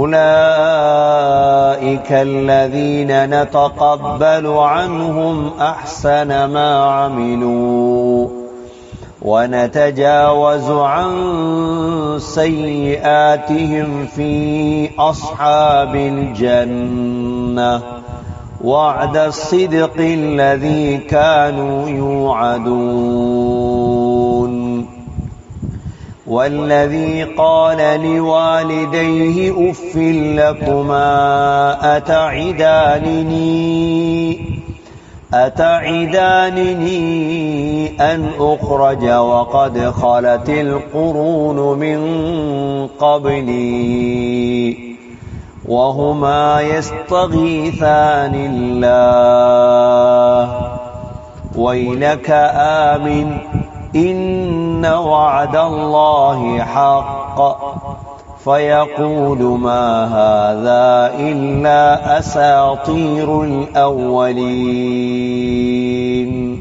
أولئك الذين نتقبل عنهم أحسن ما عملوا ونتجاوز عن سيئاتهم في أصحاب الجنة وعد الصدق الذي كانوا يوعدون والذي قال لوالديه اف لكما اتعدانني اتعدانني ان اخرج وقد خلت القرون من قبلي وهما يستغيثان الله ويلك آمن إن وعد الله حق فيقول ما هذا إلا أساطير الأولين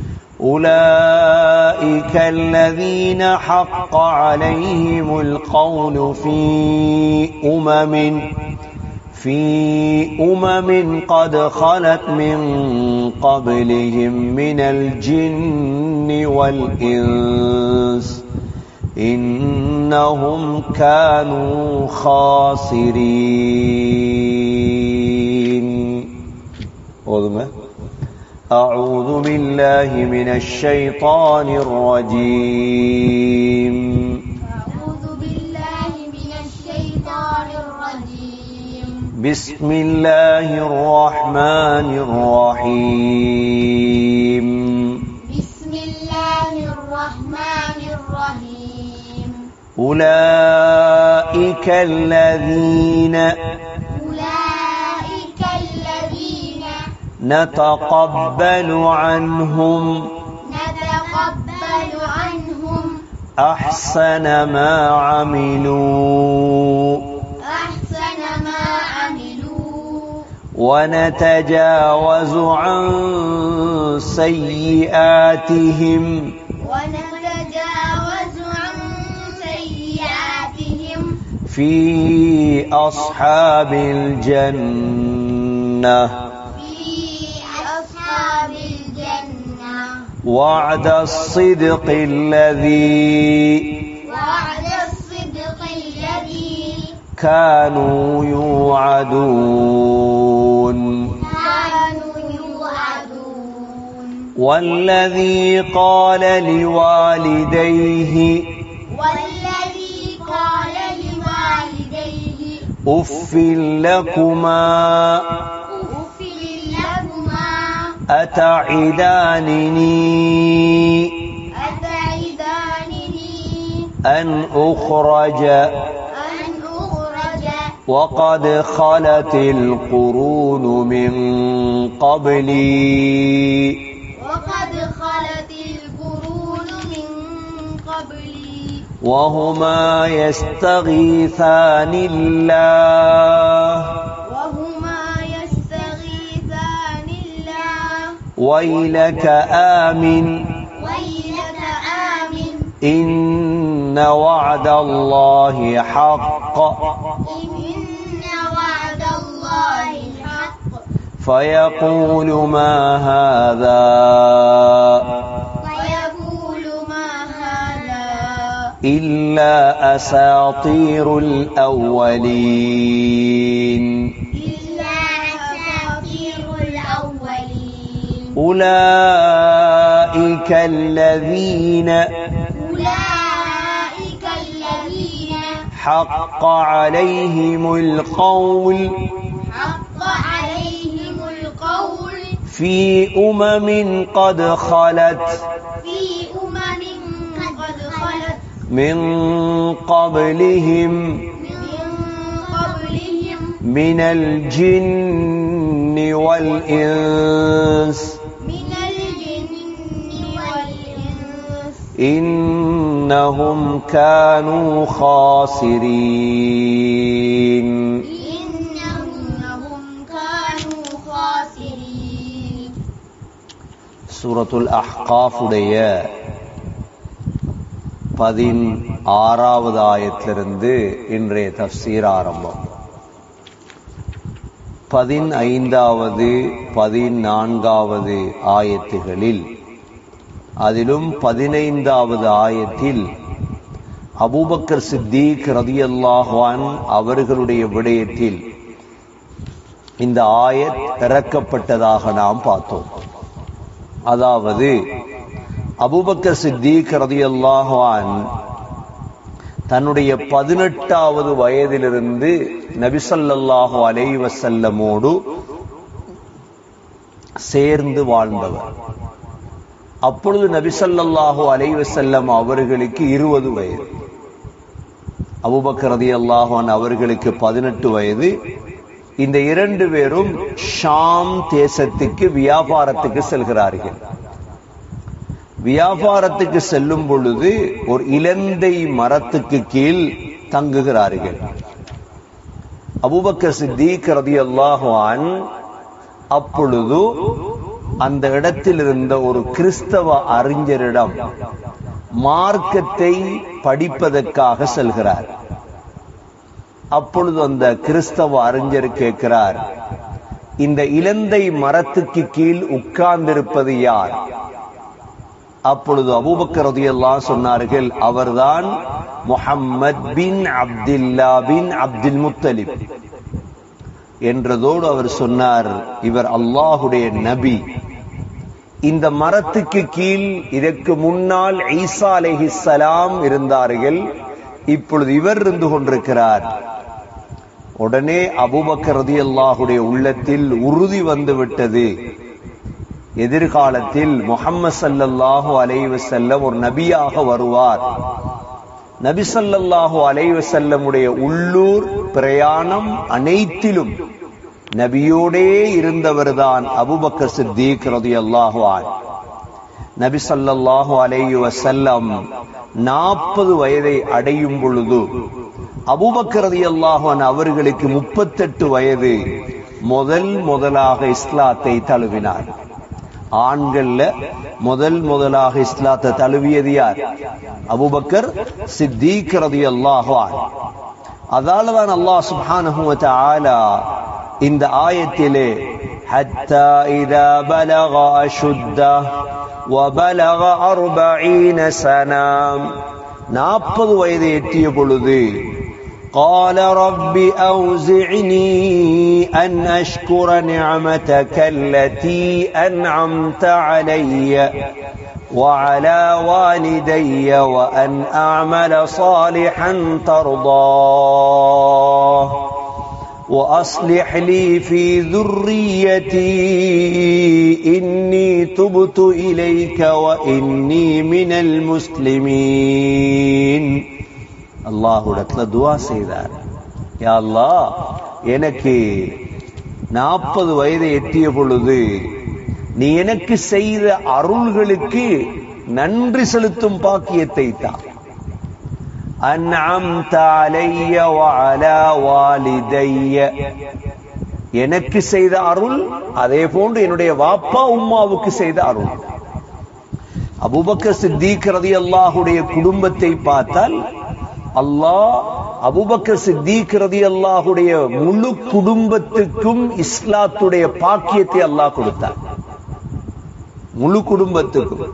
أولئك الذين حق عليهم القول في أمم في أمم قد خلت من قبلهم من الجن والإنس إنهم كانوا خاسرين أذمه أعوذ بالله من الشيطان الرجيم أعوذ بالله من الشيطان الرجيم بسم الله الرحمن الرحيم بسم الله الرحمن الرحيم أولئك الذين أولئك الذين نتقبل عنهم نتقبل عنهم أحسن ما عملوا أحسن ما عملوا ونتجاوز عن سيئاتهم ونتجاوز عن سيئاتهم في أصحاب الجنة في أصحاب الجنة وعد الصدق الذي وعد الصدق الذي كانوا يوعدون كانوا يوعدون والذي قال لوالديه والذي قال لوالديه أف لكما أف لكما أتعدانني أتعدانني أن أخرج أن أخرج وقد خلت القرون من قبلي وقد خلت القرون من قبلي وهما يستغيثان الله وهما يستغيثان الله ويلك آمن ويلك آمن إن وعد الله حق إن وعد الله حق فيقول ما هذا ويقول ما هذا إلا أساطير الأولين إلا أساطير الأولين أولئك الذين أولئك الذين حق عليهم القول حق عليهم القول في أمم قد خلت في أمم قد خلت من قبلهم من قبلهم من الجن والإنس من الجن والإنس إنهم كانوا خاسرين إنهم كانوا خاسرين சூரத்துல் அஹ்காஃப் உடைய பதின் ஆறாவது ஆயத்திலிருந்து இன்றைய தஃசீர் ஆரம்பம் பதினைந்தாவது பதினான்காவது ஆயத்துகளில் அதிலும் பதினைந்தாவது ஆயத்தில் அபூபக்கர் சித்திக் ரதியல்லாஹான் அவர்களுடைய விடயத்தில் இந்த ஆயத் இறக்கப்பட்டதாக நாம் பார்த்தோம் அதாவது அபூபக்கர் சித்திக் ரதியல்லாஹான் தன்னுடைய பதினெட்டாவது வயதிலிருந்து நபிசல்லாஹு அலை வசல்லமோடு சேர்ந்து வாழ்ந்தவர் அப்பொழுது நபிசல்லாஹு அலை வசல்லம் அவர்களுக்கு இருபது வயது அபுபக்கர் ரதி அல்லாஹான் அவர்களுக்கு பதினெட்டு வயது இந்த இரண்டு பேரும் ஷாம் தேசத்துக்கு வியாபாரத்துக்கு செல்கிறார்கள் வியாபாரத்துக்கு செல்லும் பொழுது ஒரு இலந்தை மரத்துக்கு கீழ் தங்குகிறார்கள் அபுபக்கர் சித்திக் ரதி அல்லாஹான் அப்பொழுது அந்த இடத்தில் இருந்த ஒரு கிறிஸ்தவ அறிஞரிடம் மார்க்கத்தை படிப்பதற்காக செல்கிறார் அப்பொழுது அந்த கிறிஸ்தவ அறிஞர் கேட்கிறார் இந்த இலந்தை மரத்துக்கு கீழ் உட்கார்ந்திருப்பது யார் அப்பொழுது அபூபக்கர் எல்லாம் சொன்னார்கள் அவர்தான் முஹம்மத் பின் அப்துல்லா பின் அப்துல் முத்தலிப் என்றதோடு அவர் சொன்னார் இவர் அல்லாஹுடைய நபி இந்த மரத்துக்கு கீழ் இதற்கு முன்னால் ஈசா அலைஹிஸ்ஸலாம் இருந்தார்கள் இப்பொழுது இவர் இருந்து கொண்டிருக்கிறார் உடனே அபூபக்கர் ரதியல்லாஹுடைய உள்ளத்தில் உறுதி வந்து விட்டது எதிர்காலத்தில் முகம்மது சல்லல்லாஹு அலைஹி செல்லம் ஒரு நபியாக வருவார் நபி சல்லல்லாஹு அலைஹி செல்லமுடைய உள்ளூர் பிரயாணம் அனைத்திலும் நபியோடே இருந்தவர்தான் அபுபக்கர் சித்திக் ரதியல்லாஹு அன்ஹு நபி சல்லல்லாஹு அலைஹி வஸல்லம் நாற்பது வயதை அடையும் பொழுது அபூபக்கர் ரலியல்லாஹு அன்ஹு அவர்களுக்கு முப்பத்தெட்டு வயது முதல் முதலாக இஸ்லாத்தை தழுவினார் ஆண்கள்ல முதல் முதலாக இஸ்லாத்தை தழுவியது யார் அபூபக்கர் சித்திக் ரலியல்லாஹு அன்ஹு அதால தான் அல்லாஹ் சுப்ஹானஹு வ தஆலா இந்த ஆயத்திலே حتى إذا بلغ أشده وبلغ أربعين سنة நாற்பது வயதை எட்டிய பொழுது قال رب أوزعني أن أشكر نعمتك التي أنعمت علي وعلى والدي وأن أعمل صالحا ترضاه وأصلح لي في ذريتي إني تبت إليك وإني من المسلمين الله இடத்துல துவா செய்தார் யா அல்லாஹ் எனக்கு நாற்பது வயதை எட்டிய பொழுது நீ எனக்கு செய்த அருள்களுக்கு நன்றி செலுத்தும் பாக்கியத்தை தான் அன்அம்த அலைய வஅலா வாலிதைய எனக்கு செய்த அருள் அதே போன்று என்னுடைய வாப்பா உம்மாவுக்கு செய்த அருள் அபூபக்கர் சித்திக் ரலியல்லாஹுடைய குடும்பத்தை பார்த்தால் அல்லாஹ் அபூபக்கர் சித்திக் ரலியல்லாஹுடைய முழு குடும்பத்துக்கும் இஸ்லாத்துடைய பாக்கியத்தை அல்லாஹ் கொடுத்தார் முழு குடும்பத்துக்கும்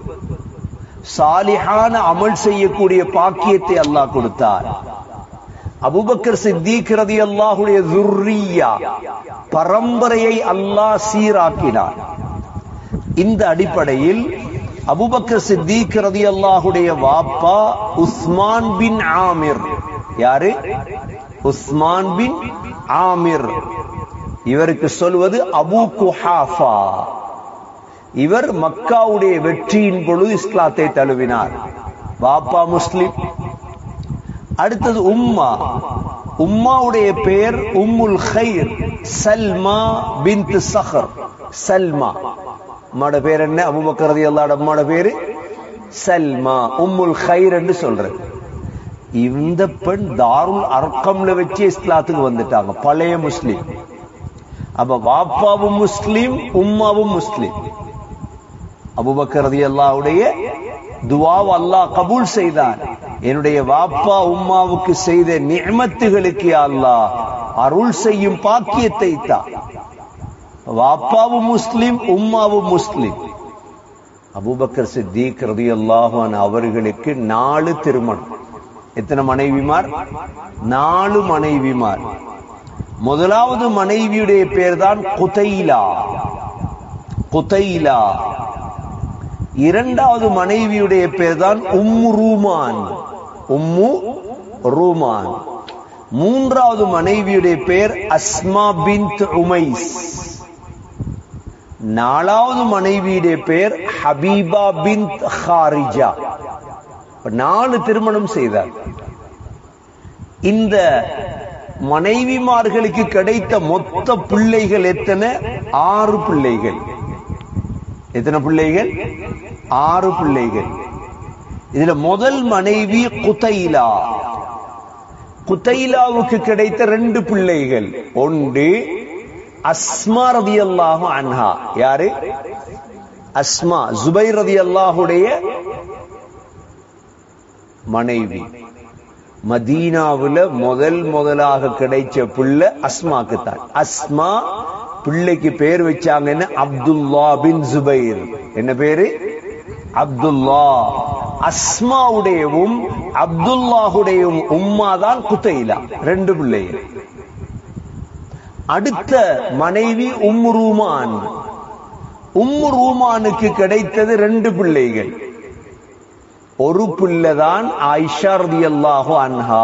சாலிஹான அமல் செய்யக்கூடிய பாக்கியத்தை அல்லாஹ் கொடுத்தார் அபுபக்கர் சித்திக் ரதி அல்லாஹுடைய துர்ரியா பரம்பரையை அல்லாஹ் சீராக்கினார் இந்த அடிப்படையில் அபுபக்கர் சித்திக் ரதி அல்லாஹுடைய வாப்பா உஸ்மான் பின் ஆமிர் யாரு உஸ்மான் பின் ஆமிர் இவருக்கு சொல்வது அபு குஹாஃபா இவர் மக்காவுடைய வெற்றியின் பொழுது இஸ்லாத்தை தழுவினார் பாப்பா முஸ்லிம் அடுத்தது உம்மா உம்மாவுடைய பெயர் உம்முல் ஹைர் சல்மா பின்த் சஹர் சல்மா அம்மாட பேர் என்ன அபுபக்கரதி அல்லாட அம்மாட பேரு சல்மா உம்முல் ஹைர் என்று சொல்றது இந்த பெண் தாருல் அர்க்கம்ல வச்சு இஸ்லாத்துக்கு வந்துட்டாங்க பழைய முஸ்லிம் அப்ப வாப்பாவும் முஸ்லிம் உம்மாவும் முஸ்லிம் அபுபக்கர் ரதி அல்லாவுடைய துவாவை அல்லாஹ் கபூல் செய்தார் என்னுடைய வாப்பா உம்மாவுக்கு செய்த நியமத்துகளுக்கு அல்லாஹ் அருள் செய்யும் பாக்கியத்தை தான் வாப்பாவும் முஸ்லிம் உம்மாவும் முஸ்லிம் அபூபக்கர் சித்திக் ரலியல்லாஹு அன்ஹு அவர்களுக்கு நாலு திருமணம் எத்தனை மனைவிமார் நாலு மனைவிமார் முதலாவது மனைவியுடைய பேர் தான் குதைலா குதைலா இரண்டாவது மனைவியுடைய பேர் தான் உம்மு ரூமான் உம்மு ரூமான் மூன்றாவது மனைவியுடைய பெயர் அஸ்மா பின்த் உமைஸ் நாலாவது மனைவியுடைய பெயர் ஹபீபா பின்த் ஹாரிஜா இப்ப நாலு திருமணம் செய்தார் இந்த மனைவிமார்களுக்கு கிடைத்த மொத்த பிள்ளைகள் எத்தனை ஆறு பிள்ளைகள் எத்தனை பிள்ளைகள் ஆறு பிள்ளைகள் இதுல முதல் மனைவி குதைலா குதைலாவுக்கு கிடைத்த ரெண்டு பிள்ளைகள் ஒன்று அஸ்மா ரதியல்லாஹு அன்ஹா யாரு அஸ்மா ஜுபைர் ரதியல்லாஹுடைய மனைவி மதீனாவுல முதல் முதலாக கிடைச்ச பிள்ளை அஸ்மாக்கு தான் அஸ்மா பிள்ளைக்கு பேர் வச்சாங்கன்னு அப்துல்லா பின் ஜுபைர் என்ன பேரு அப்துல்லா அஸ்மாவுடையவும் அப்துல்லாஹுடையவும் உம்மா தான் குத்தைலா ரெண்டு பிள்ளைகள் அடுத்த மனைவி உம்மு ரூமான் உம்மு ரூமானுக்கு கிடைத்தது ரெண்டு பிள்ளைகள் ஒரு பிள்ளைதான் ஆயிஷா ரதியல்லாஹு அன்ஹா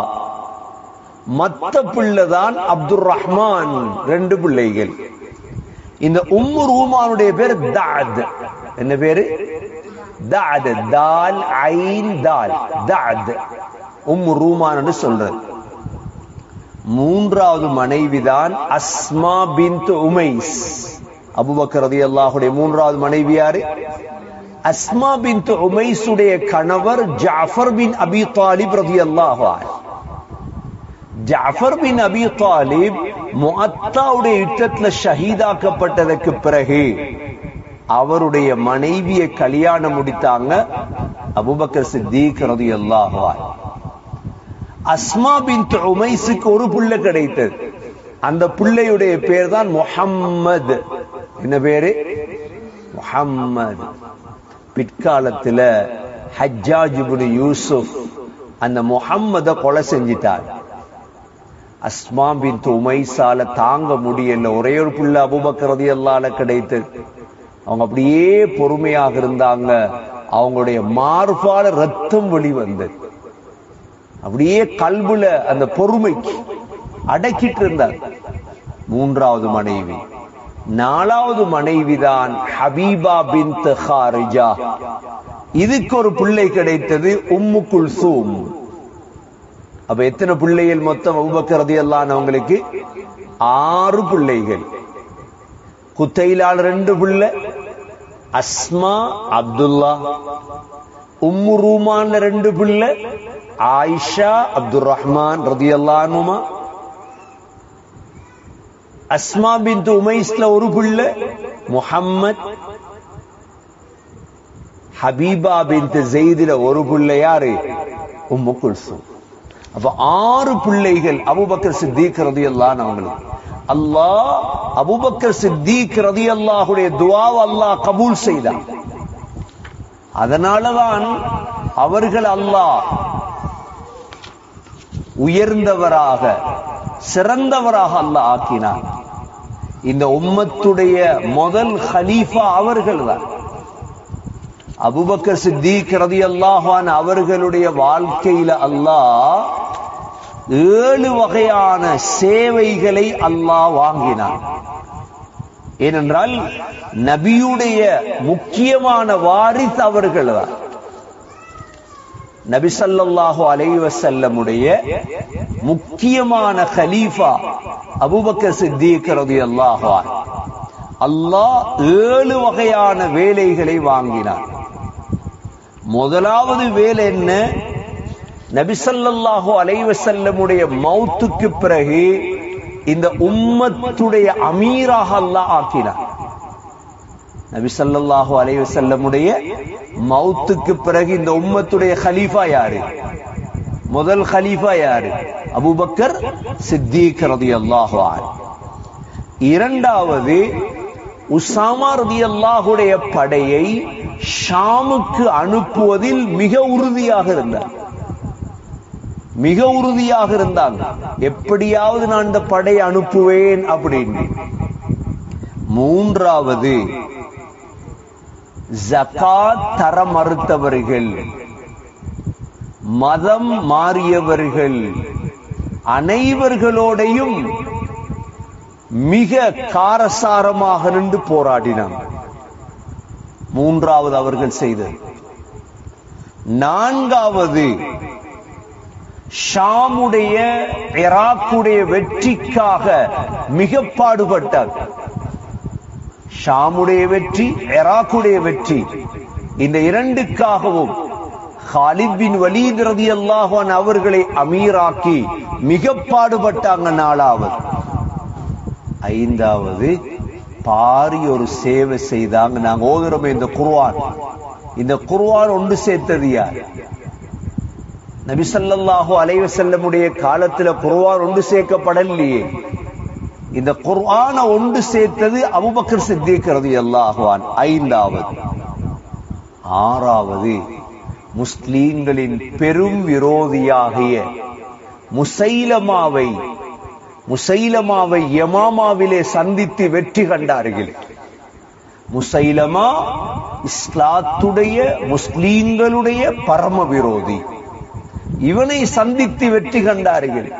மத்த பிள்ளைதான் அப்துல் ரஹ்மான் ரெண்டு பிள்ளைகள் இந்த உம்மு ரூமானுடைய பேர் தாத் என்ன பேரு தாத் தால் ஐன் தால் தாத் உம்மு ரூமான் சொல்றது மூன்றாவது மனைவிதான் அஸ்மா பின்த் உமைஸ் அபுபக்கர் ரதியல்லாஹுடைய மூன்றாவது மனைவி யாரு அஸ்மா பின் உமைசுடைய கணவர் ஜாஃபர் பின் அபி தாலிப் ரதியல்லாஹு ஜாஃபர் பின் அபி தாலிப் முஅத்தாவுடைய யுத்தத்துல ஷஹீதாக்கப்பட்டதற்கு பிறகு அவருடைய மனைவியை கல்யாணம் முடித்தாங்க அபுபக்கர் சித்திக் ரதியல்லாஹு அஸ்மா பின் உமைஸுக்கு ஒரு புள்ள கிடைத்தது அந்த பிள்ளையுடைய பேர் தான் முஹம்மது என்ன பேரு முஹம்மது பிற்காலத்துல ஹஜ்ஜாஜ் இப்னு யூசுப் அந்த முஹம்மத கொலை செஞ்சிட்டார் அஸ்மா பின் உமைசால தாங்க முடியல ஒரே ஒரு புள்ள அபுபக்கரதி அல்லால கிடைத்தது அவங்க அப்படியே பொறுமையாக இருந்தாங்க அவங்களுடைய மார்பால ரத்தம் வெளிவந்தது அப்படியே கல்புல அந்த பொறுமைக்கு அடக்கிட்டு இருந்தார் மூன்றாவது மனைவி நாலாவது மனைவிதான் ஹபீபா பின் ஹாரிஜா இதுக்கு ஒரு பிள்ளை கிடைத்தது உம்மு குல்சூம் அப்ப எத்தனை பிள்ளைகள் மொத்தம் அபுபக்கரதி அவங்களுக்கு ஆறு பிள்ளைகள் குத்தைலால் ரெண்டு பிள்ளை அஸ்மா அப்துல்லா உம்மு ரூமான்ல ரெண்டு பிள்ளை ஆயிஷா அப்துல் ரஹ்மான் ரதி அல்லானுமா அஸ்மா பின் உமைஸ்ல ஒரு பிள்ளை முஹம்மத் ஹபீபா பின் ஜெயிதில ஒரு பிள்ளை யாரு உம்மு குல்சூம் அப்ப ஆறு பிள்ளைகள் அபுபக்கர் சித்திக் ரதி அல்லான் அவங்களுக்கு அல்லாஹ் அபுபக்கர் சித்திக் ரதி அல்லாஹுடைய துவாவை அல்லாஹ் கபூல் செய்தான் அதனாலதான் அவர்கள் அல்லாஹ் உயர்ந்தவராக சிறந்தவராக அல்லாஹ் ஆக்கினார் இந்த உம்மத்துடைய முதல் ஹலீஃபா அவர்கள் தான் அபுபக்கர் சித்திக் ரதி அல்லாஹான் அவர்களுடைய வாழ்க்கையில அல்லாஹ் ஏழு வகையான சேவைகளை அல்லாஹ் வாங்கினான் ஏனென்றால் நபியுடைய முக்கியமான வாரிஸ் அவர்கள் தான் நபி ஸல்லல்லாஹு அலைஹி வஸல்லமுடைய முக்கியமான கலீஃபா அபூபக்கர் சித்திக் ரலியல்லாஹு அன்ஹு அல்லாஹ் ஏழு வகையான வேலைகளை வாங்கினார் முதலாவது வேலை என்ன நபி ஸல்லல்லாஹு அலைஹி வஸல்லமுடைய மௌத்துக்கு பிறகு இந்த உம்மத்துடைய அமீராக அல்லாஹ் ஆக்கினார் நபி ஸல்லல்லாஹு அலைஹி வஸல்லமுடைய மௌத்துக்கு பிறகு இந்த உம்மத்துடைய கலீஃபா யாரு முதல் கலீஃபா யாரு அபூபக்கர் சித்திக் ரலியல்லாஹு அன்ஹு இரண்டாவது உசாமா ரதியல்லாஹுடைய படையை ஷாமுக்கு அனுப்புவதில் மிக உறுதியாக இருந்தார் மிக உறுதியாக இருந்தாங்க எப்படியாவது நான் இந்த படையை அனுப்புவேன் அப்படின்னு மூன்றாவது ஜகாத் தர மறுத்தவர்கள் மதம் மாறியவர்கள் அனைவர்களோடையும் மிக காரசாரமாக நின்று போராடினாங்க மூன்றாவது அவர்கள் செய்தது நான்காவது ஷாமுடைய இராக்குடைய வெற்றிக்காக மிக பாடுபட்டார் ஷாமுடைய வெற்றி இராக்குடைய வெற்றி இந்த இரண்டுக்காகவும் ஹாலித் பின் வலீத் ரலியல்லாஹு அன்ஹு அவர்களை அமீராக்கி மிக பாடுபட்டாங்க நாலாவது ஐந்தாவது பாரி ஒரு சேவை செய்தாங்க நாங்க ஓதுறோமே இந்த குர்ஆன் இந்த குர்ஆன் ஒன்று சேர்த்தது யார் நபி ஸல்லல்லாஹு அலைஹி வஸல்லமுடைய காலத்துல குர்ஆன் ஒன்று சேர்க்கப்படலையே இந்த குர்ஆன ஒன்று சேர்த்தது அபூபக்கர் சித்திக் ரலியல்லாஹு அன்ஹு ஐந்தாவது ஆறாவது முஸ்லீம்களின் பெரும் விரோதியாகிய முசைலமாவை முசைலமாவை யமாமாவிலே சந்தித்து வெற்றி கண்டார்கள் முசைலமா இஸ்லாத்துடைய முஸ்லீம்களுடைய பரம விரோதி இவனை சந்தித்து வெற்றி கண்டார்கள்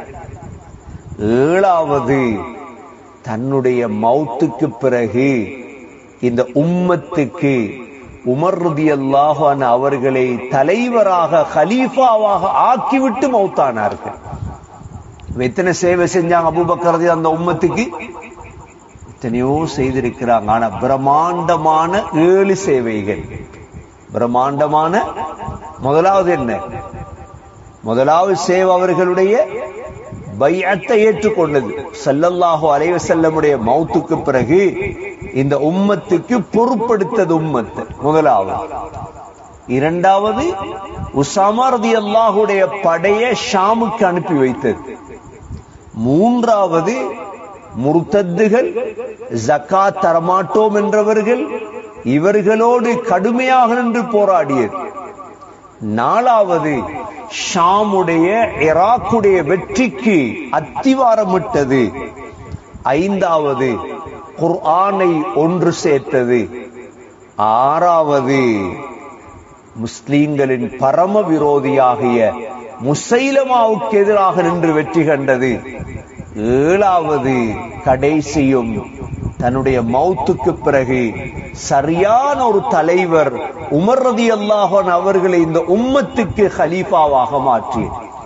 ஏழாவது தன்னுடைய மௌத்துக்கு பிறகு இந்த உம்மத்துக்கு உமர் ரதியல்லாஹு அன்ஹு அவர்களை தலைவராக கலீஃபாவாக ஆக்கிவிட்டு மௌத்தானார்கள் எத்தனை சேவை செஞ்சாங்க அபூபக்கர் அந்த உம்மத்துக்கு எத்தனையோ செய்திருக்கிறாங்க ஆனா பிரம்மாண்டமான ஏழு சேவைகள் பிரம்மாண்டமான முதலாவது என்ன முதலாவது சேவை அவர்களுடைய பையத்தை ஏற்றுக்கொண்டது சல்லல்லாஹு அலைஹி வஸல்லமுடைய மௌத்துக்கு பிறகு இந்த உம்மத்துக்கு பொறுப்படுத்தது உம்மத்து முதலாவது இரண்டாவது உசாமா ரதியல்லாஹுடைய படையை ஷாமுக்கு அனுப்பி வைத்தது மூன்றாவது முர்த்தத்துகள் ஜக்காத் தரமாட்டோம் என்றவர்கள் இவர்களோடு கடுமையாக நின்று போராடியது நாலாவது ஷாமுடைய இராக்குடைய வெற்றிக்கு அத்திவாரமிட்டது ஐந்தாவது குர்ஆனை ஒன்று சேர்த்தது ஆறாவது முஸ்லீம்களின் பரம விரோதியாகிய முசைலமாவுக்கு எதிராக நின்று வெற்றி கண்டது ஏழாவது கடைசியும் தன்னுடைய மௌத்துக்கு பிறகு சரியான ஒரு தலைவர் உமர் ரதி அல்லாஹன் அவர்களை இந்த உம்மத்துக்கு ஹலீஃபாவாக மாற்றி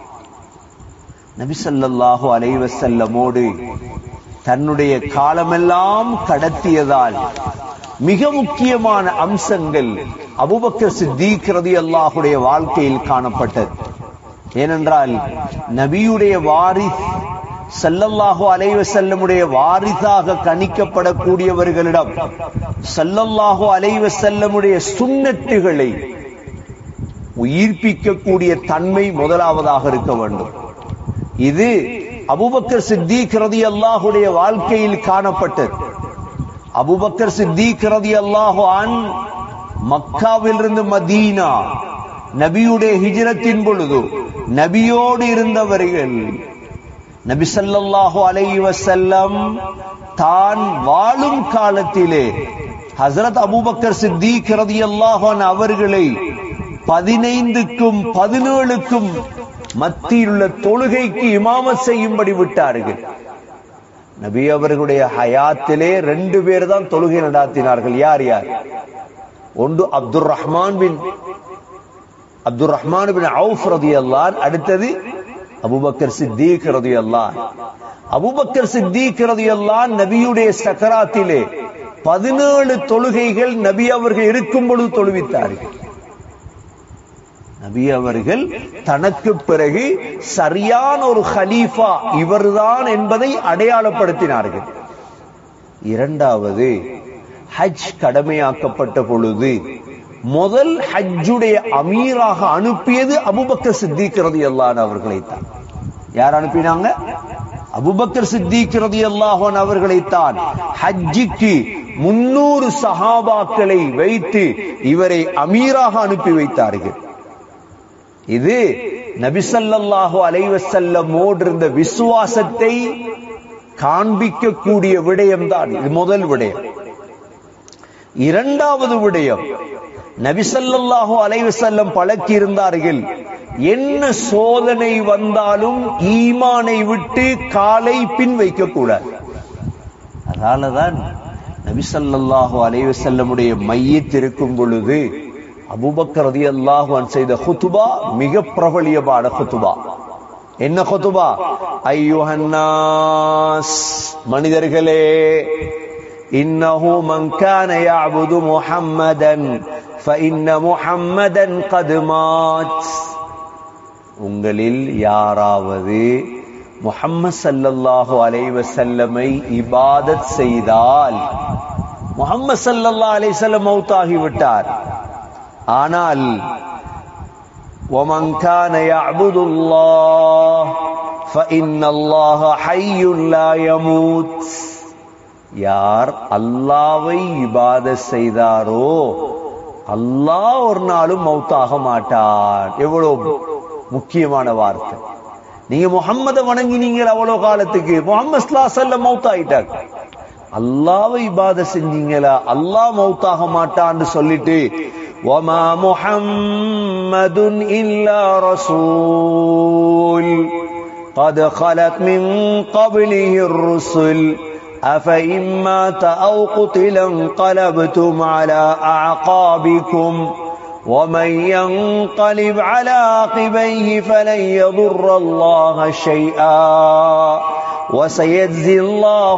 நபிசல்லாஹு அலைவசல்லமோடு தன்னுடைய காலமெல்லாம் கடத்தியதால் மிக முக்கியமான அம்சங்கள் அபுபக்கர் சித்தீக் ரதி அல்லாஹுடைய வாழ்க்கையில் காணப்பட்டது ஏனென்றால் நபியுடைய வாரிஸ் சல்லல்லாஹு அலைவ செல்லமுடைய வாரிசாக கணிக்கப்படக்கூடியவர்களிடம் சல்லல்லாஹு அலைவ செல்லமுடைய சுண்ணத்துகளை உயிர்ப்பிக்கக்கூடிய தன்மை முதலாவதாக இருக்க வேண்டும் இது அபுபக்கர் சித்திக் ரதி அல்லாஹுடைய வாழ்க்கையில் காணப்பட்டது அபுபக்கர் சித்திக் ரதி அல்லாஹு அன் மக்காவிலிருந்து மதீனா நபியுடைய ஹிஜரத்தின் பொழுது நபியோடு இருந்தவர்கள் நபி ஸல்லல்லாஹு அலைஹி வஸல்லம் தான் வாழும் காலத்திலே ஹஜரத் அபூபக்கர் சித்திக் ரலியல்லாஹு அன்ஹு அவர்களை பதினைந்துக்கும் பதினேழுக்கும் மத்தியிலுள்ள தொழுகைக்கு இமாமத் செய்யும்படி விட்டார்கள் நபி அவர்களுடைய ஹயாத்திலே ரெண்டு பேர் தான் தொழுகை நடாத்தினார்கள் யார் யார் ஒன்று Abdul Rahman bin Abdul Rahman bin Auf ரதியல்லான் அடுத்தது அபுபக்கர் சித்திக் ரதியல்லான் அபுபக்கர் சித்திக் ரதியல்லான் நபியுடைய சக்கராத்திலே பதினேழு தொழுகைகள் நபி அவர்கள் இருக்கும் பொழுது தொழுவித்தார்கள் நபி அவர்கள் தனக்கு பிறகு சரியான ஒரு ஹலீஃபா இவர்தான் என்பதை அடையாளப்படுத்தினார்கள் இரண்டாவது ஹஜ் கடமையாக்கப்பட்ட பொழுது முதல் ஹஜ்ஜுடைய அமீராக அனுப்பியது அபுபக்கர் சித்திக் ரலியல்லாஹு அவர்களை தான் யார் அனுப்பினாங்க அபுபக்கர் சித்திக் ரலியல்லாஹு அன்ஹு அவர்களைத்தான் ஹஜ்ஜிக்கு முன்னூறு சஹாபாக்களை வைத்து இவரை அமீராக அனுப்பி வைத்தார்கள் இது நபிசல்லாஹு அலைவசல்லமோடு இருந்த விசுவாசத்தை காண்பிக்கக்கூடிய விடயம்தான் இது முதல் விடயம் இரண்டாவது விடயம் நபிசல்லாஹு அலைவசல்லம் பழக்கி இருந்தார்கள் என்ன சோதனை வந்தாலும் ஈமானை விட்டு காலை பின் வைக்க கூடாது அதனாலதான் நபிசல்லாஹு அலைவசல்லமுடைய மையத் இருக்கும் பொழுது அபூபக்கர் ரலியல்லாஹு அன்ஹு செய்த குத்துபா மிக பிரபலியமான குத்துபா என்ன குத்துபா ஐயுஹன்னாஸ் மனிதர்களே இன்னஹு மன் கான يعبد முஹம்மதன் فإن முஹம்மதன் قد مات உங்களில் யாராவது முஹம்மது ஸல்லல்லாஹு அலைஹி வஸல்லமை இபாதத் செய்தால் முஹம்மது ஸல்லல்லாஹு அலைஹி வஸல்லம் மௌத்தாகி விட்டார் ஆனால் ومن كان يعبد الله فإن الله حي لا يموت யார் அல்லாவை இபாத செய்தாரோ அல்லாஹ் ஒரு நாளும் மௌத்தாக மாட்டார் எவ்வளவு முக்கியமான வார்த்தை நீங்க முகம்மத வணங்கினீங்க அவ்வளவு காலத்துக்கு முகமது சல்ல மௌத் ஆயிட்டார் அல்லாவை இபாத செஞ்சீங்களா அல்லாஹ் மௌத்தாக மாட்டான்னு சொல்லிட்டு وما محمد إلا رسول قد خلت من قبله الرسل أفإن مات أو قتل انقلبتم على أعقابكم ومن ينقلب على عقبيه فلن يضر الله شيئا وسيجزي الله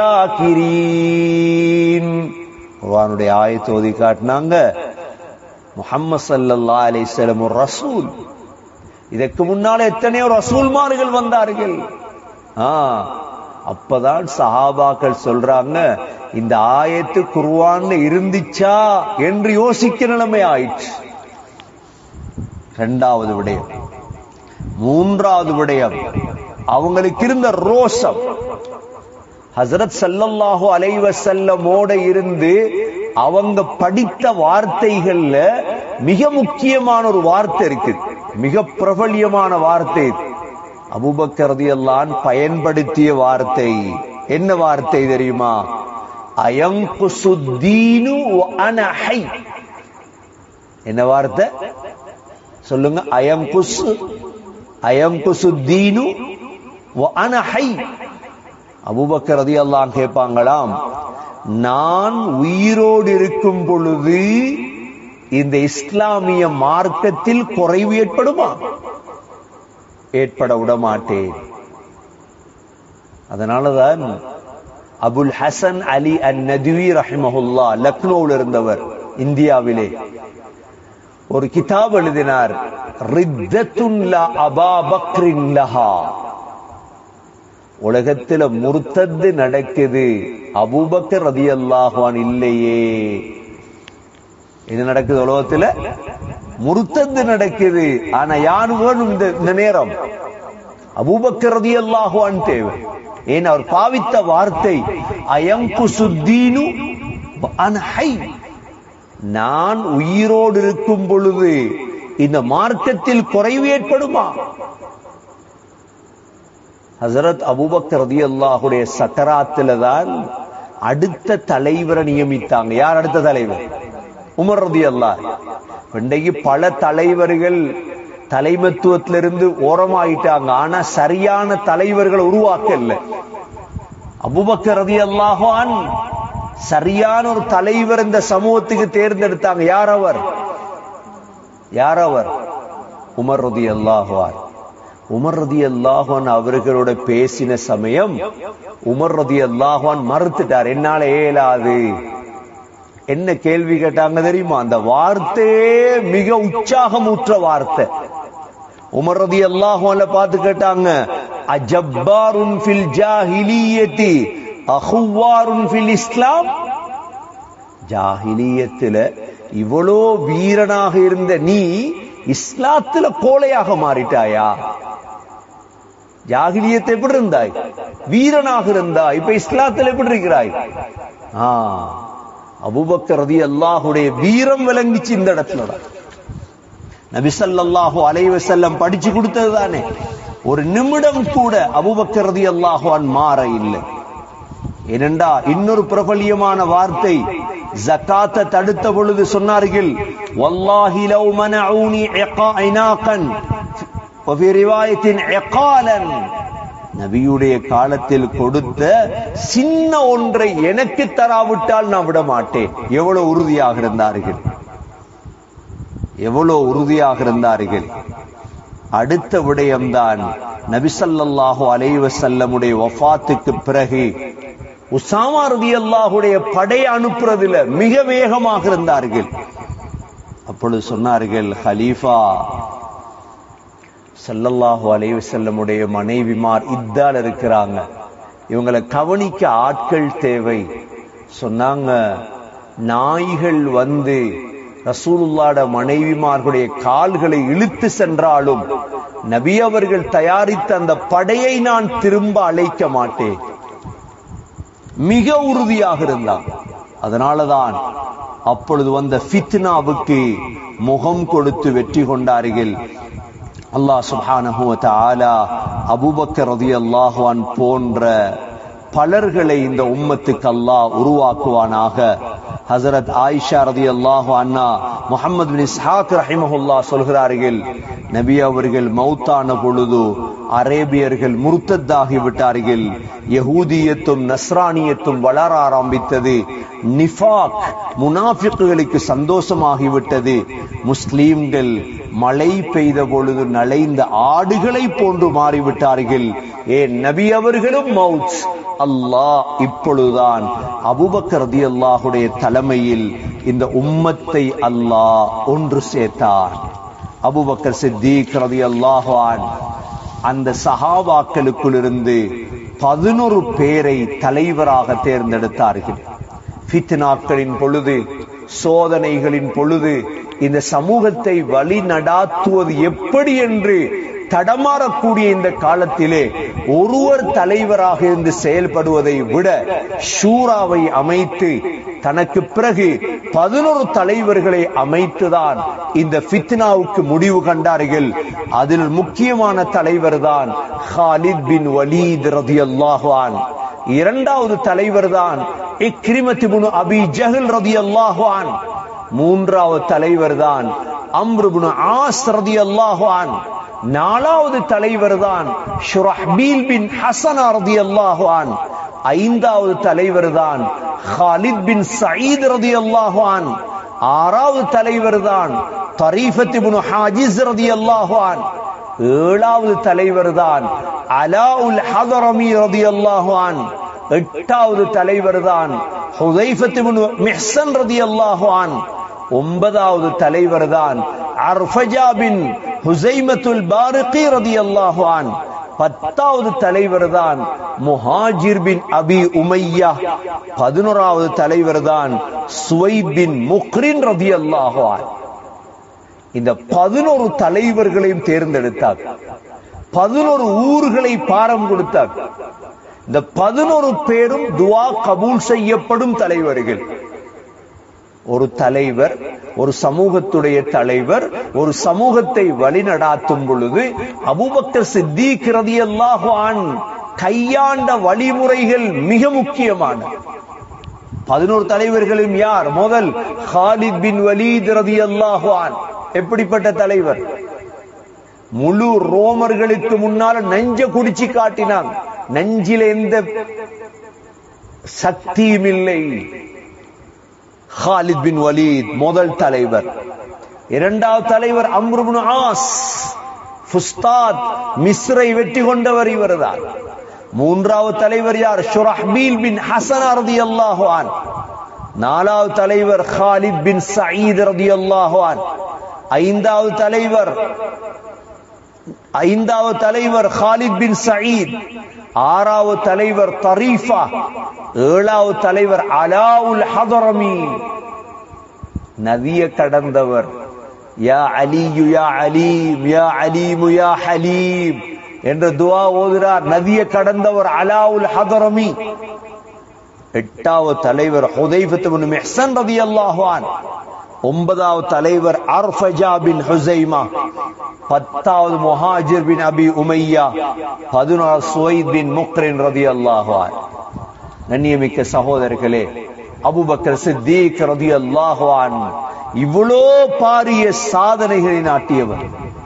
الشاكرين குர்ஆனுடைய ஆயத்தை ஓதி காட்டினாங்க முஹம்மது ஸல்லல்லாஹு அலைஹி வஸல்லம் ஒரு ரசூல் இதற்கு முன்னால எத்தனையோ ரசூல்மார்கள் வந்தார்கள் ஆ அப்பதான் சஹாபாக்கள் சொல்றாங்க இந்த ஆயத்து குர்ஆன்ல இருந்துச்சா என்று யோசிக்க நிலைமை ஆயிற்று இரண்டாவது விடயம் மூன்றாவது விடயம் அவங்களுக்கு இருந்த ரோஷம் ஹசரத் சல்லல்லாஹு அலைஹி வஸல்லமோட இருந்து அவங்க படித்த வார்த்தைகள்ல மிக முக்கியமான ஒரு வார்த்தை இருக்கு மிக பிரபலியமான வார்த்தை அபூபக்கர் ரலியல்லாஹு பயன்படுத்திய வார்த்தை என்ன வார்த்தை தெரியுமா அயங்குசுத்தீனு அன ஹை என்ன வார்த்தை சொல்லுங்க அயங்குசு அயங்குசுத்தீனு அன ஹை அபூபக்கர் ரலியல்லாஹு கேட்பாங்களாம் நான் உயிரோடு இருக்கும் பொழுது இந்த இஸ்லாமிய மார்க்கத்தில் குறைவு ஏற்படுமா ஏற்பட விட மாட்டேன் அதனாலதான் அபுல் ஹசன் அலி அன் நதுவி ரஹிமஹுல்லா லக்னோவில் இருந்தவர் இந்தியாவிலே ஒரு கிதாப் எழுதினார் ரித்தத்துன் லா அபா பக்ரின் லஹா உலகத்துல முர்த்தத்து நடக்குது அபூபக்கர் ரதியல்லாஹான் இல்லையே இது நடக்குது உலகத்துல முர்த்தத்து நடக்குது ஆனா யாரு வேணும் இந்த இந்த நேரம் அபூபக்கர் ரதியல்லாஹான் தேவை ஏன் அவர் பாவித்த வார்த்தை அயங்கு சுத்தீனு அன்ஹை நான் உயிரோடு இருக்கும் பொழுது இந்த மார்க்கத்தில் குறைவு ஏற்படுமா ஹசரத் அபூபக்கர் ரதியல்லாஹுடைய சக்கராத்துல தான் அடுத்த தலைவரை நியமித்தாங்க யார் அடுத்த தலைவர் உமர் ரதி அல்லாஹ் இன்றைக்கு பல தலைவர்கள் தலைமத்துவத்திலிருந்து ஓரமாயிட்டாங்க ஆனா சரியான தலைவர்களை உருவாக்கல அபுபக்கர் ரதி அல்லாஹான் சரியான ஒரு தலைவர் இந்த சமூகத்துக்கு தேர்ந்தெடுத்தாங்க யார் அவர் யார் அவர் உமர் ரதி அல்லாஹான் உமர் ரதி அல்லாஹான் அவர்களோட பேசின சமயம் உமர் ரதி அல்லாஹான் மறுத்துட்டார் என்னால ஏலாது என்ன கேள்வி கேட்டாங்க தெரியுமா அந்த வார்த்தையே மிக உற்சாகமுற்ற வார்த்தை உமர் ரதி அல்லாஹான்ல பார்த்து கேட்டாங்க அஜப்பாருன் ஃபில் ஜாஹிலியத்தி அஹுவாருன் ஃபில் இஸ்லாம் ஜாஹிலியத்துல இவ்வளோ வீரனாக இருந்த நீ இஸ்லாத்துல கோழையாக மாறிட்டாயா ஜாகிலியத்தை எப்படி இருந்தாய் வீரனாக இருந்தாய் இப்ப இஸ்லாத்தில் எப்படி இருக்கிறாய் ஆ அபூபக்கர் ரதி அல்லாஹுடைய வீரம் விளங்கிச்சு இந்த இடத்துல தான் நபி ஸல்லல்லாஹு அலைஹி வஸல்லம் படிச்சு கொடுத்தது தானே ஒரு நிமிடம் கூட அபூபக்கர் ரதி அல்லாஹுவான் மாற இல்லை ஏனென்றா இன்னொரு பிரபல்யமான வார்த்தை ஜக்காத்தை தடுத்த பொழுது சொன்னார்கள் வல்லாஹி லவ் மனஊனி இனாகன் وفي رواية عقالا நபியுடைய காலத்தில் கொடுத்த சின்ன ஒன்றை எனக்கு தராவிட்டால் நான் விட மாட்டேன் எவ்வளவு உறுதியாக இருந்தார்கள் எவ்வளவு உறுதியாக இருந்தார்கள் அடுத்த விடயம்தான் நபிசல்லாஹு அலைவசல்லமுடைய வஃபாத்துக்கு பிறகு உசாமா ரதி அல்லாஹுடைய படை அனுப்புறதுல மிக வேகமாக இருந்தார்கள் அப்பொழுது சொன்னார்கள் ஹலீஃபா சல்லல்லாஹு அலைஹி செல்லமுடைய மனைவிமார் இத்தால் இருக்கிறாங்க இவங்களை கவனிக்க ஆட்கள் தேவை சொன்னாங்க நாய்கள் வந்து ரசூலுல்லாட மனைவிமார்களுடைய கால்களை இழுத்து சென்றாலும் நபி அவர்கள் தயாரித்த அந்த படையை நான் திரும்ப அழைக்க மாட்டேன் மிக உறுதியாக இருந்தான் அதனாலதான் அப்பொழுது வந்த ஃபித்னாவுக்கு முகம் கொடுத்து வெற்றி கொண்டார்கள் அல்லாஹ் சுப்ஹானஹு வ தஆலா அபூபக்கர் ரலியல்லாஹு அன் போன்ற பலர்களை இந்த உம்மத்துக்கு அல்லாஹ் உருவாக்குவானாக ஹசரத் ஆயிஷா ரலியல்லாஹு அன்ஹா முஹம்மது பின் இஸ்ஹாக் ரஹிமஹுல்லாஹ் சொல்கிறார்கள் நபி அவர்கள் மௌத்தான பொழுது அரேபியர்கள் முர்த்தத்தாகி விட்டார்கள் யகூதியத்தும் நஸ்ரானியத்தும் வளர ஆரம்பித்தது நிஃபாக் முனாஃபிக்குகளுக்கு சந்தோஷமாகிவிட்டது முஸ்லீம்கள் மழை பெய்த பொழுது நலைந்த ஆடுகளை போன்று மாறிவிட்டார்கள் ஏன் நபி அவர்களும் மவுத் அல்லாஹ் இப்பொழுதுதான் அபுபக்கர் ரதியல்லாஹுடைய தலைமையில் இந்த உம்மத்தை அல்லாஹ் ஒன்று சேர்த்தார் அபுபக்கர் சித்திக் ரதியல்லாஹான் அந்த சஹாபாக்களுக்குள் இருந்து பதினொரு பேரை தலைவராக தேர்ந்தெடுத்தார்கள் ஃபித்னாக்களின் பொழுது சோதனைகளின் பொழுது இந்த சமூகத்தை வழி நடாத்துவது எப்படி என்று தடமாறக்கூடிய இந்த காலத்திலே ஒருவர் தலைவராக இருந்து செயல்படுவதை விட ஷூராவை அமைத்து தனக்கு பிறகு பதினொரு தலைவர்களை அமைத்துதான் இந்த ஃபித்னாவுக்கு முடிவு கண்டார்கள் அதில் முக்கியமான தலைவர் தான் ஹாலித் பின் வலீத் ரதியல்லாஹுவான் இரண்டாவது தலைவர் தான் இக்ரிமத்திபுனு அபி ஜஹல் ரதியல்லாஹுவான் மூன்றாவது தலைவர் தான் அம்ருபுனு ஆஸ் ரதியல்லாஹுவான் நாலாவது தலைவர் தான் ஷுரஹ்பீல் பின் ஹசன் ரதியல்லாஹுவான் ஐந்தாவது தலைவர் தான் ஹாலித் பின் சயீத் ரதியல்லாஹுவான் ஆறாவது தலைவர் தான் தரீஃபத் இப்னு ஹாஜிஸ் ரதியல்லாஹுவான் ஏழாவது தலைவர் தான் அலாவுல் ஹதரமி ரதியல்லாஹுவான் எட்டாவது தலைவர் தான் ஹுதைஃபத் இப்னு மிஹ்சன் ரதியல்லாஹுவான் ஒன்பதாவது தலைவர் தான் அர்ஃபஜா பின் ஹுசைமத்துல் பாரிகி ரதியல்லாஹுவான் பத்தாவது தலைவர் தான் முஹாஜிர் பின் அபி உமையா பதினோராவது தலைவர் தான் சுவைப் பின் முக்ரின் ரதியல்லாஹுவான் இந்த பதினோரு தலைவர்களையும் தேர்ந்தெடுத்தார் பதினோரு ஊர்களை பாரம் கொடுத்தார் இந்த பதினோரு பேரும் துவா கபூல் செய்யப்படும் தலைவர்கள் ஒரு தலைவர் ஒரு சமூகத்துடைய தலைவர் ஒரு சமூகத்தை வழிநடாத்தும் பொழுது அபூபக்கர் சித்திக் ரதியல்லாஹு அன் கையாண்ட வழிமுறைகள் மிக முக்கியமான பதினோரு தலைவர்களும் யார் முதல் ஹாலித் பின் வலீத் ரதியல்லாஹு அன் எப்படிப்பட்ட தலைவர் முழு ரோமர்களுக்கு முன்னால நெஞ்ச குடிச்சு காட்டினான் நெஞ்சில எந்த சக்தியும் இல்லை ஹாலித் பின் வலீத் முதல் தலைவர் இரண்டாவது தலைவர் அம்ருபுன் ஆஸ் ஃபுஸ்தாத் மிஸ்ரை வெற்றி கொண்டவர் இவர்தான் மூன்றாவது தலைவர் யார் ஷுரஹ்பீல் பின் ஹசன் ரதியல்லாஹு அன் நாலாவது தலைவர் ஹாலித் பின் சயீத் ரதியல்லாஹு அன் ஐந்தாவது தலைவர் ஐந்தாவது தலைவர் ஹாலித் பின் சயீத் ஆறாவது தலைவர் தரீஃபா ஏழாவது தலைவர் அலாவுல் ஹதரமி நதிய கடந்தவர் யா அலியு யா அலீம் யா அலீமு யா ஹலீம் என்ற துவா ஓதுறார் நதியை கடந்தவர் அலாவுல் ஹதரமி எட்டாவது தலைவர் ஹுதைஃபத் பின் மிஹ்சன் ரலியல்லாஹு அன்ஹு ஒன்பதாவது தலைவர் அர்ஃபஜா பின் ஹுசைமா பத்தாவது முஹாஜிர் பின் அபி உமையா பதினாறு சுவைத் பின் முக்ரின் ரலியல்லாஹு அன்ஹு நன்னியமிக்க சகோதரர்களே அபூபக்கர் சித்தீக் ரலியல்லாஹு அன்ஹு இவ்வளோ பாரிய சாதனைகளை நாட்டியவர்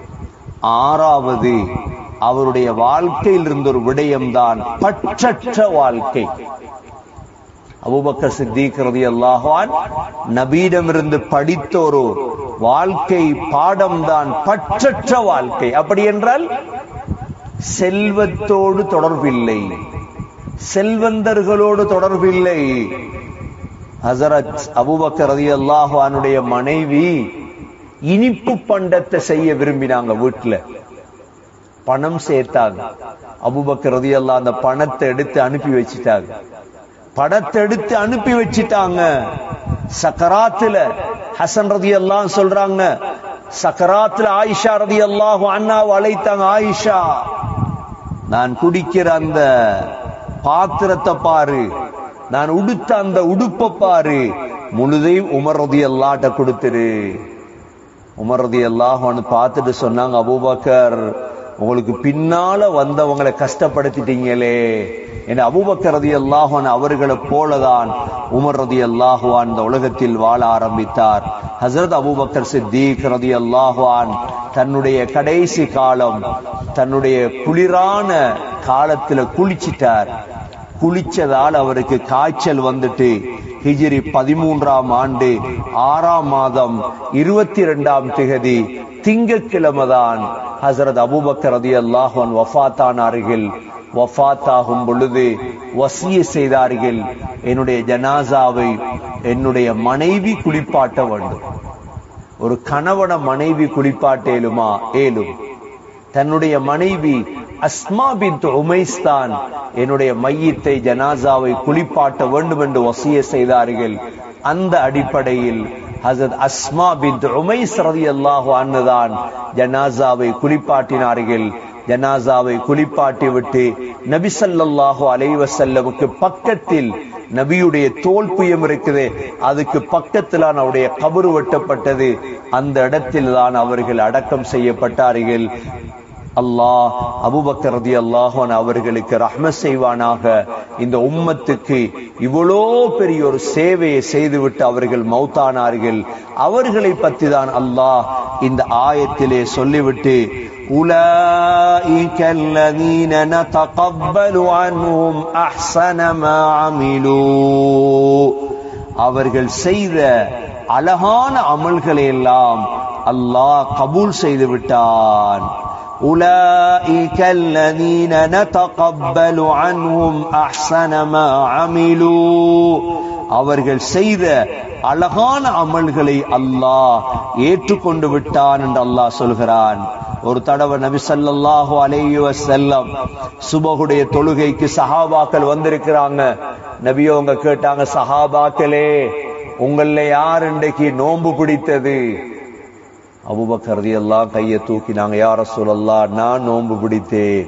ஆறாவது அவருடைய வாழ்க்கையில் இருந்த ஒரு விடயம்தான் பற்றற்ற வாழ்க்கை அபூபக்கர் சித்திக் ரலியல்லாஹு அன்ஹு நபியிடமிருந்து படித்த ஒரு வாழ்க்கை பாடம்தான் பற்றற்ற வாழ்க்கை அப்படி என்றால் செல்வத்தோடு தொடர்பில்லை செல்வந்தர்களோடு தொடர்பில்லை ஹசரத் அபூபக்கர் ரலியல்லாஹு அன்ஹுடைய மனைவி இனிப்பு பண்டத்தை செய்ய விரும்பினாங்க வீட்டுல பணம் சேர்த்தாங்க அபூபக்கர் ரலியல்லாஹு அந்த பணத்தை எடுத்து அனுப்பி வச்சிட்டாங்க படத்தை எடுத்து அனுப்பி வச்சிட்டாங்க சக்கராத்துல ஹசன் ரதி எல்லாம் சொல்றாங்க சக்கராத்துல ஆயிஷா ரதி அல்லாஹு அண்ணாவை அழைத்தாங்க ஆயிஷா நான் குடிக்கிற அந்த பாத்திரத்தை பாரு நான் உடுத்த அந்த உடுப்பை பாரு முழுதையும் உமர் ரதி அல்லாட்ட கொடுத்துரு உமர் ரதி அல்லாஹான்னு பார்த்துட்டு சொன்னாங்க அபூபக்கர் உங்களுக்கு பின்னால வந்தவங்களை கஷ்டப்படுத்திட்டீங்களே என அபூபக்கர் ரதி அல்லாஹான் அவர்களை போலதான் உமர் ரதி அல்லாஹுவான் இந்த உலகத்தில் வாழ ஆரம்பித்தார் ஹசரத் அபூபக்கர் சித்திக் ரதி அல்லாஹுவான் தன்னுடைய கடைசி காலம் தன்னுடைய குளிரான காலத்துல குளிச்சிட்டார் குளிச்சதால் அவருக்கு காய்ச்சல் வந்துட்டு ஹிஜிரி பதிமூன்றாம் ஆண்டு ஆறாம் மாதம் இருபத்தி இரண்டாம் திகதி திங்கக்கிழமைதான் ஹசரத் அபூபக்கர் ரதி அல்லாஹன் வஃபாத்தானார்கள் வஃபாத்தாகும் பொழுது வசிய செய்தார்கள் என்னுடைய ஜனாசாவை என்னுடைய மனைவி குளிப்பாட்ட வேண்டும் ஒரு கணவன மனைவி குளிப்பாட்ட ஏலுமா ஏலும் தன்னுடைய மனைவி அஸ்மா பின் உமைஸ் தான் என்னுடைய மையத்தை ஜனாசாவை குளிப்பாட்ட வேண்டும் என்று வசிய செய்தார்கள் அந்த அடிப்படையில் ஹசரத் அஸ்மா பின் உமைஸ் ரதி அல்லாஹு அன்னுதான் ஜனாசாவை குளிப்பாட்டினார்கள் ஜனாசாவை குளிப்பாட்டி விட்டு நபி ஸல்லல்லாஹு அலைஹி வஸல்லமுக்கு பக்கத்தில் நபியுடைய தோல் புயம் இருக்குது அதுக்கு பக்கத்தில் அவருடைய கபரு வெட்டப்பட்டது அந்த இடத்தில் தான் அவர்கள் அடக்கம் செய்யப்பட்டார்கள் அல்லாஹ் அபுபக்கர் ரதி அல்லாஹன் அவர்களுக்கு ரஹ்ம செய்வானாக இந்த உம்மத்துக்கு இவ்வளோ பெரிய ஒரு சேவையை செய்துவிட்டு அவர்கள் மௌத்தானார்கள் அவர்களை பற்றி தான் அல்லாஹ் இந்த ஆயத்திலே சொல்லிவிட்டு أولئك الذين نتقبل عنهم أحسن ما عملوا அவர்கள் செய்த அழகான அமல்களை எல்லாம் அல்லாஹ் கபூல் செய்து விட்டான் أولئك الذين نتقبل عنهم أحسن ما عملوا அவர்கள் செய்த அழகான அமல்களை அல்லாஹ் ஏற்றுக்கொண்டு விட்டான் என்று அல்லாஹ் சொல்கிறான் ஒரு தடவை நபி ஸல்லல்லாஹு அலைஹி வஸல்லம் சுபஹுடைய தொழுகைக்கு சஹாபாக்கள் வந்திருக்கிறாங்க நபியவங்க கேட்டாங்க சஹாபாக்களே உங்கள யார் இன்றைக்கு நோன்பு பிடித்தது அபுபக்கர் எல்லாம் கையை தூக்கினாங்க யார சொல்லலாம் நான் நோன்பு பிடித்தேன்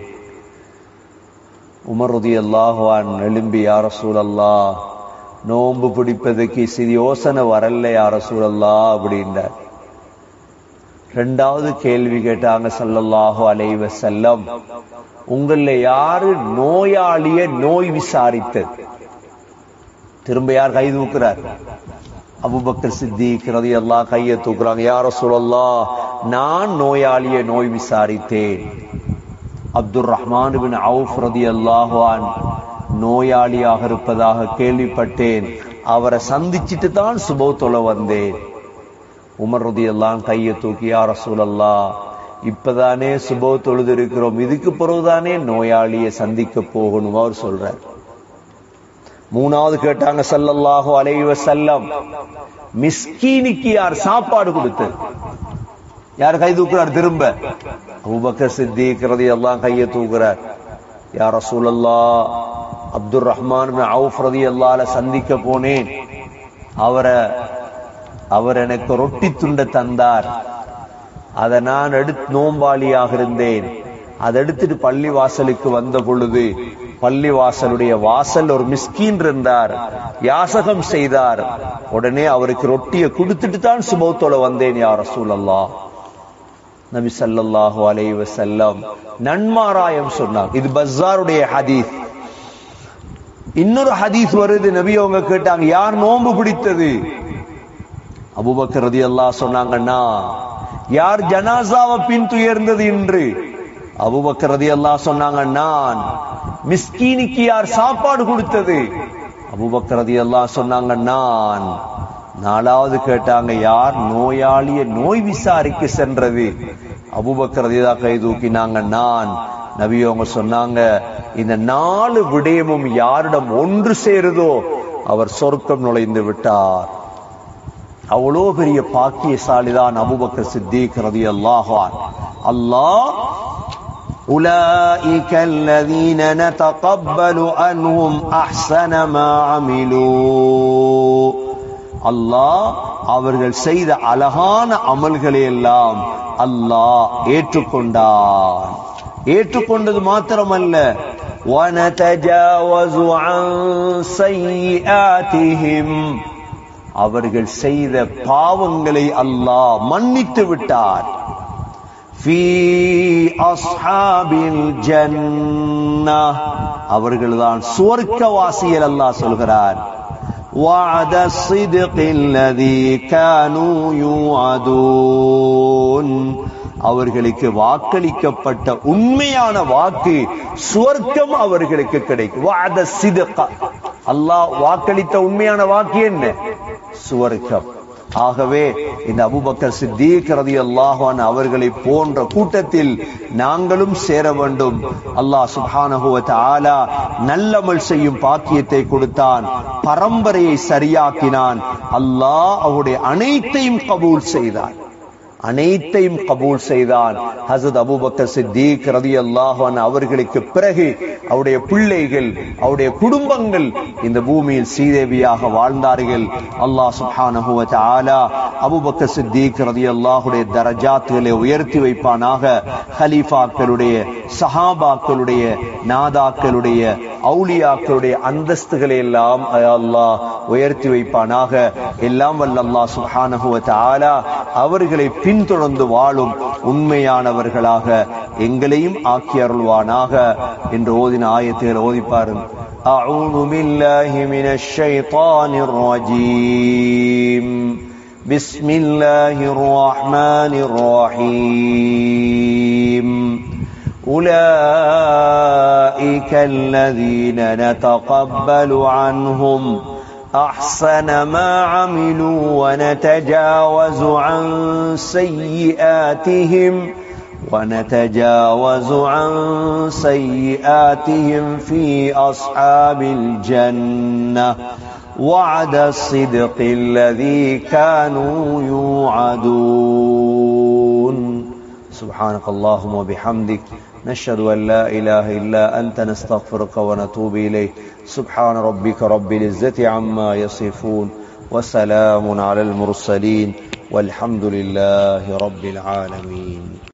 உமர் ரதியல்லாஹுவான் எழும்பி யார சூழல்லா நோன்பு பிடிப்பதுக்கு சிறு யோசனை வரல யார சூழல்லா அப்படின்றார் ரெண்டாவது கேள்வி கேட்டாங்க சல்லல்லாஹு அலைஹி வஸல்லம் உங்கள யாரு நோயாளிய நோய் விசாரித்தது திரும்ப யார் கை தூக்குறார் அபுபக்கர் சித்திக் ரலியல்லாஹு கையை தூக்குறாங்க யார சூழல்லா நான் நோயாளிய நோய் விசாரித்தேன் அப்துல் ரஹ்மான் பின் அவுஃப் ரலியல்லாஹு அன் நோயாளியாக இருப்பதாக கேள்விப்பட்டேன் அவரை சந்திச்சிட்டு தான் சுபோ தொலை வந்தேன் உமர் ரதியெல்லாம் கையை தூக்கி யார சூழல்லா இப்பதானே சுபோ தொழுது இருக்கிறோம் இதுக்கு பிறகுதானே நோயாளியை சந்திக்க போகணும் அவர் சொல்றார் மூணாவது கேட்டாங்க சல்லல்லாஹு அலைஹி வஸல்லம் மிஸ்கீனுக்கு யார் சாப்பாடு கொடுத்தது யார் கை தூக்குறார் திரும்ப அபூபக்கர் சித்திக் ரலியல்லாஹு கையை தூக்குறார் யா ரசூலல்லாஹ் அப்துல் ரஹ்மான் பின் அவுஃப் ரலியல்லாஹு சந்திக்க போனேன் அவரை அவர் எனக்கு ரொட்டி துண்ட தந்தார் அதை நான் எடுத்து நோம்பாளியாக இருந்தேன் அதை எடுத்துட்டு பள்ளி வாசலுக்கு வந்த பொழுது பள்ளி வாசலுடைய வாசல் ஒரு மிஸ்கீன் இருந்தார் யாசகம் செய்தார் உடனே அவருக்கு ரொட்டியை கொடுத்துட்டு தான் சுபத்தோட வந்தேன் யார் ரசூலல்லா நபி ஸல்லல்லாஹு அலைஹி வஸல்லம் நன்மாராயம் சொன்னார் இது பஸ்ஸாருடைய ஹதீஸ் இன்னொரு ஹதீஸ் வருது நபி அவங்க கேட்டாங்க யார் நோன்பு பிடித்தது அபூபக்கர் ரலியல்லாஹு சொன்னாங்கன்னா யார் ஜனாசாவை பின் துயர்ந்தது என்று அபூபக்கர் ரலியல்லாஹு சொன்னாங்க நான் மிஸ்கீனுக்கு யார் சாப்பாடு கொடுத்தது அபூபக்கர் ரலியல்லாஹு சொன்னாங்க நான் நாலாவது கேட்டாங்க யார் நோயாளிய நோய் விசாரிக்க சென்றது அபூபக்கர் ரலியல்லாஹு கை தூக்கினாங்க நான் நபி அவங்க சொன்னாங்க இந்த நாலு விடயமும் யாரிடம் ஒன்று சேருதோ அவர் சொர்க்கம் நுழைந்து விட்டார் அவ்வளோ பெரிய பாக்கியசாலிதான் அபுபக்கர் சித்திக் ரலியல்லாஹு அன்ஹு அல்லாஹ் أولئك الذين نتقبل عنهم أحسن ما عملوا அல்லாஹ் அவர்கள் செய்த அழகான அமல்களை எல்லாம் அல்லாஹ் ஏற்றுக்கொண்டான் ஏற்றுக்கொண்டது மாத்திரமல்ல وَنَتَجَاوَزُ عَنْ سَيِّئَاتِهِمْ அவர்கள் செய்த பாவங்களை அல்லாஹ் மன்னித்து விட்டார் ஃபீ அஸ்ஹாபில் ஜன்னah அவர்கள்தான் சுவர்க்கவாசிகள் அல்லாஹ் சொல்கிறார் وعد الصدق الذي كانوا يوعدون அவர்களுக்கு வாக்களிக்கப்பட்ட உண்மையான வாக்கு சுவர்க்கம் அவர்களுக்கு கிடைக்கும் வாத சிதக அல்லாஹ் வாக்களித்த உண்மையான வாக்கு என்ன சுவர்க்கம் ஆகவே இந்த அபுபக்கர் சித்தீக் ரலியல்லாஹு அன்ஹு அவர்களை போன்ற கூட்டத்தில் நாங்களும் சேர வேண்டும் அல்லாஹ் சுப்ஹானஹு வ தஆலா நல்லமல் செய்யும் பாக்கியத்தை கொடுத்தான் பரம்பரையை சரியாக்கினான் அல்லாஹ் அவருடைய அனைத்தையும் கபூல் செய்தான் அனைத்தையும் கபூல் செய்தான் ஹசத் அபூபக்கர் சித்தீக் ரலியல்லாஹு அன்ஹு அவர்களுக்கு பிறகு அவருடைய பிள்ளைகள் அவருடைய குடும்பங்கள் இந்த பூமியில் சீதேவியாக வாழ்ந்தார்கள் அல்லாஹ் சுப்ஹானஹு வ தஆலா அபூபக்கர் சித்தீக் ரலியல்லாஹுடைய தரஜாத்துகளை உயர்த்தி வைப்பானாக ஹலீஃபாக்களுடைய சஹாபாக்களுடைய நாதாக்களுடைய அவுலியாக்களுடைய அந்தஸ்துகளை எல்லாம் அல்லாஹ் உயர்த்தி வைப்பானாக எல்லாம் வல்ல அல்லாஹ் சுப்ஹானஹு வ தஆலா அவர்களை பின்தொடர்ந்து வாழும் உண்மையானவர்களாக எங்களையும் ஆக்கி அருள்வானாக என்று ஓதின ஆயத்தில் ஓதிப்பாரு أعوذ بالله من الشيطان الرجيم بسم الله الرحمن الرحيم أولئك الذين نتقبل عنهم أحسن ما عملوا ونتجاوز عن سيئاتهم ونتجاوز عن سيئاتهم في أصحاب الجنة وعد الصدق الذي كانوا يوعدون سبحانك اللهم وبحمدك نشهد أن لا إله إلا أنت نستغفرك ونتوب إليك سبحان ربك رب العزة عما يصفون وسلام على المرسلين والحمد لله رب العالمين